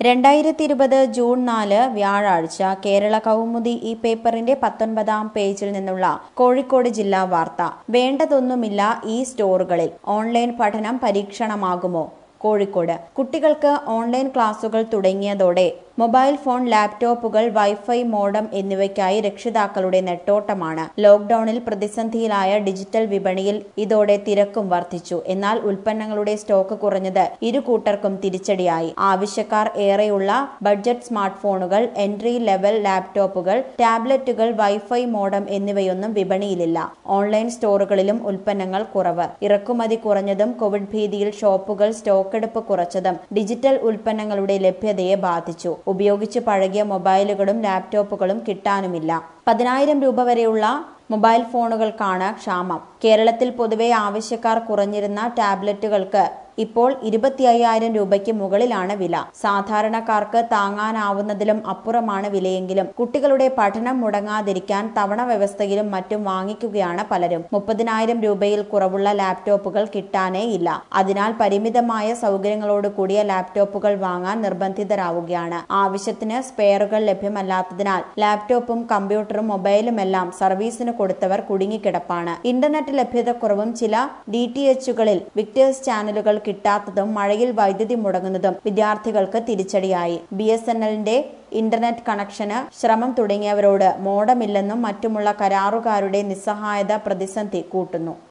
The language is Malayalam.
രണ്ടായിരത്തി ഇരുപത് ജൂൺ നാല് വ്യാഴാഴ്ച കേരള കൗമുദി ഈ പേപ്പറിന്റെ പത്തൊൻപതാം പേജിൽ നിന്നുള്ള കോഴിക്കോട് ജില്ലാ വാർത്ത വേണ്ടതൊന്നുമില്ല ഈ സ്റ്റോറുകളിൽ ഓൺലൈൻ പഠനം പരീക്ഷണമാകുമോ കോഴിക്കോട് കുട്ടികൾക്ക് ഓൺലൈൻ ക്ലാസുകൾ തുടങ്ങിയതോടെ മൊബൈൽ ഫോൺ ലാപ്ടോപ്പുകൾ വൈഫൈ മോഡം എന്നിവയ്ക്കായി രക്ഷിതാക്കളുടെ നെട്ടോട്ടമാണ് ലോക്ഡൌണിൽ പ്രതിസന്ധിയിലായ ഡിജിറ്റൽ വിപണിയിൽ ഇതോടെ തിരക്കും വർദ്ധിച്ചു എന്നാൽ ഉൽപ്പന്നങ്ങളുടെ സ്റ്റോക്ക് കുറഞ്ഞത് ഇരു കൂട്ടർക്കും തിരിച്ചടിയായി ആവശ്യക്കാർ ഏറെയുള്ള ബഡ്ജറ്റ് സ്മാർട്ട് ഫോണുകൾ എൻട്രി ലെവൽ ലാപ്ടോപ്പുകൾ ടാബ്ലറ്റുകൾ വൈഫൈ മോഡം എന്നിവയൊന്നും വിപണിയിലില്ല ഓൺലൈൻ സ്റ്റോറുകളിലും ഉൽപ്പന്നങ്ങൾ കുറവ് ഇറക്കുമതി കുറഞ്ഞതും കോവിഡ് ഭീതിയിൽ ഷോപ്പുകൾ സ്റ്റോക്കെടുപ്പ് കുറച്ചതും ഡിജിറ്റൽ ഉൽപ്പന്നങ്ങളുടെ ലഭ്യതയെ ബാധിച്ചു ഉപയോഗിച്ച് പഴകിയ മൊബൈലുകളും ലാപ്ടോപ്പുകളും കിട്ടാനുമില്ല പതിനായിരം രൂപ വരെയുള്ള മൊബൈൽ ഫോണുകൾക്കാണ് ക്ഷാമം കേരളത്തിൽ പൊതുവെ ആവശ്യക്കാർ കുറഞ്ഞിരുന്ന ടാബ്ലറ്റുകൾക്ക് ഇപ്പോൾ ഇരുപത്തി അയ്യായിരം രൂപയ്ക്ക് മുകളിലാണ് വില സാധാരണക്കാർക്ക് താങ്ങാനാവുന്നതിലും അപ്പുറമാണ് വിലയെങ്കിലും കുട്ടികളുടെ പഠനം മുടങ്ങാതിരിക്കാൻ തവണ വ്യവസ്ഥയിലും മറ്റും വാങ്ങിക്കുകയാണ് പലരും മുപ്പതിനായിരം രൂപയിൽ കുറവുള്ള ലാപ്ടോപ്പുകൾ കിട്ടാനേ ഇല്ല അതിനാൽ പരിമിതമായ സൗകര്യങ്ങളോട് കൂടിയ ലാപ്ടോപ്പുകൾ വാങ്ങാൻ നിർബന്ധിതരാവുകയാണ് ആവശ്യത്തിന് സ്പെയറുകൾ ലഭ്യമല്ലാത്തതിനാൽ ലാപ്ടോപ്പും കമ്പ്യൂട്ടറും മൊബൈലുമെല്ലാം സർവീസിന് കൊടുത്തവർ കുടുങ്ങിക്കിടപ്പാണ് ഇന്റർനെറ്റ് ലഭ്യതക്കുറവും ചില ഡി ടി എച്ചുകളിൽ വിക്ടേഴ്സ് ചാനലുകൾ കിട്ടാത്തതും മഴയിൽ വൈദ്യുതി മുടങ്ങുന്നതും വിദ്യാർത്ഥികൾക്ക് തിരിച്ചടിയായി ബി എസ് എൻ എല്ലിന്റെ ഇന്റർനെറ്റ് കണക്ഷന് ശ്രമം തുടങ്ങിയവരോട് മോഡമില്ലെന്നും മറ്റുമുള്ള കരാറുകാരുടെ നിസ്സഹായത പ്രതിസന്ധി കൂട്ടുന്നു